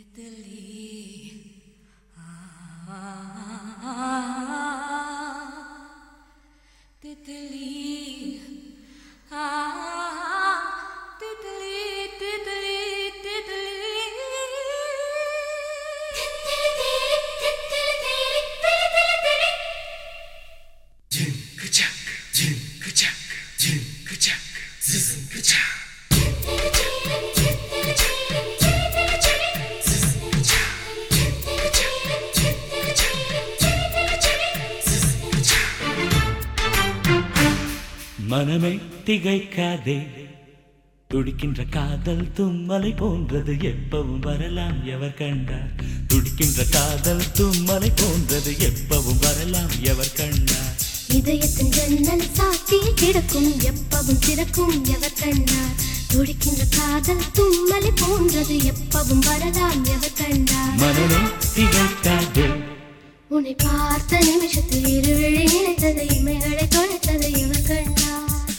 மனமே திகைக்காதே துடிக்கின்ற காதல் தும்மலை போன்றது எப்பவும் வரலாம் எவர் கண்டார் துடிக்கின்ற காதல் தும்மலை போன்றது எப்பவும் வரலாம் எவர் கண்டார் இதயத்தின் ஜன்னல் சாத்தி கிடக்கும் எப்பவும் திறக்கும் எவர் கண்டார் துடிக்கின்ற காதல் தும்மலை போன்றது எப்பவும் வரலாம் எவர் கண்டார் மனமே திகைக்காதே உன்னை பார்த்த நிமிஷத்தில் இருவிழி இணைத்தது இமைகளை தொலைத்தது எவர் கண்டார்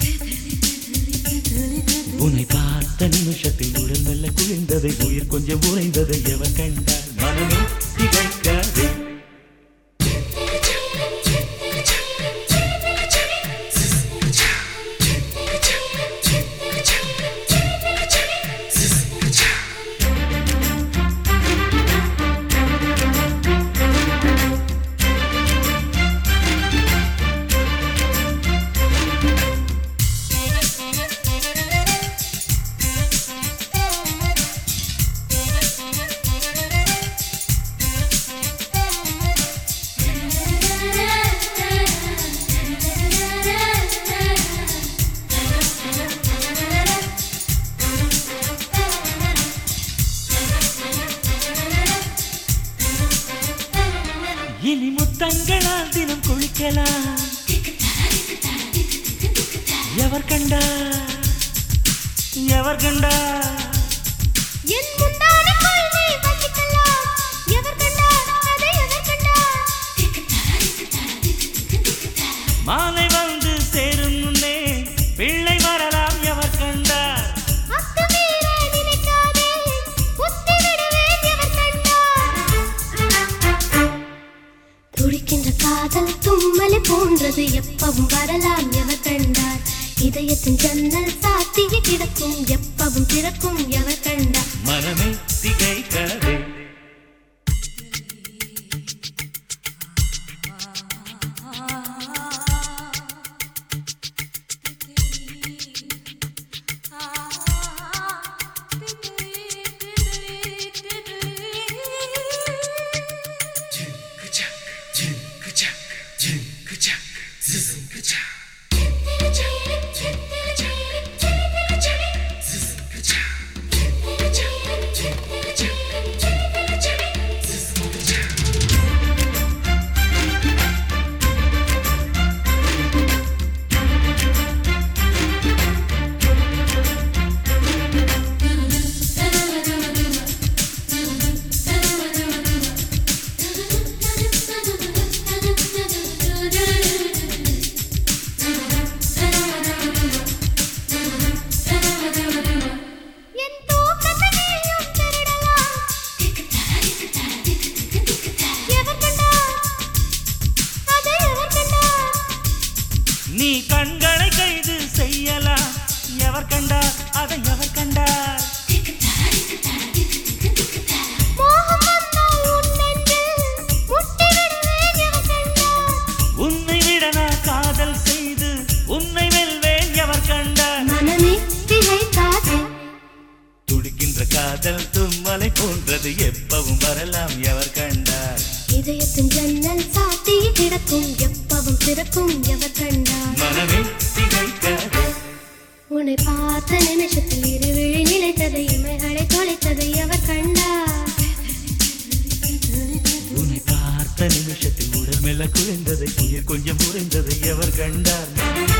உன்னை பார்த்த நிமிஷத்தில் உடல் மெல்ல குளிர்ந்தது உயிர் கொஞ்சம் உறைந்தது எவர் கண்டார் மனமே திகைக்காதே இனி முத்தங்களால் தினம் குளிக்கலாம் எவர் கண்டா எவர் கண்டா என் முந்தானைக்குள் நீ வசிக்கலாம் எவர் கண்டார் அதை எவர் கண்டார் மாலை வந்து சேரும் முன்னே பிள்ளை வரலாம் எவர் கண்டார் அத்துமீற நினைக்காதே உத்தி விடுவேன் எவர் கண்டார் துடிக்கின்ற காதல் தும்மலை போன்றது எப்பவும் வரலாம் எவர் கண்டார் இதயத்தின் ஜன்னல் சாத்திய கிடக்கும் எப்பவும் திறக்கும் எவர் கண்டார் மனமே திகைக்காதே என் தூக்கத்தை நீயும் திருடலாம் எவர் கண்டார் அதை எவர் கண்டார் நீ கண்களை கைது செய்யலாம் எவர் கண்டார் அதை எவர் கண்டார் மோகம் வந்தால் உன் நெஞ்சில் முட்டி விடுவேன் எவர் கண்டார் உன்னை விட நான் காதல் செய்து உன்னை வெல்வேன் எவர் கண்டார் மனமே திகைக்காதே துடிக்கின்ற காதல் தும்மலை போன்றது எப்பவும் வரலாம் எவர் கண்டார் இதயத்தின் ஜன்னல் சாத்தி கிடக்கும் எப்பவும் திறக்கும் எவர் கண்டார் மனமே திகைக்காதே உன்னை பார்த்த நிமிஷத்தில் இருவிழி நிலைத்தது இமைகளை தொலைத்தது எவர் கண்டார் உன்னை பார்த்த நிமிஷத்தில் உடல் மெல்ல குளிர்ந்தது உயிர் கொஞ்சம் உறைந்தது எவர் கண்டார்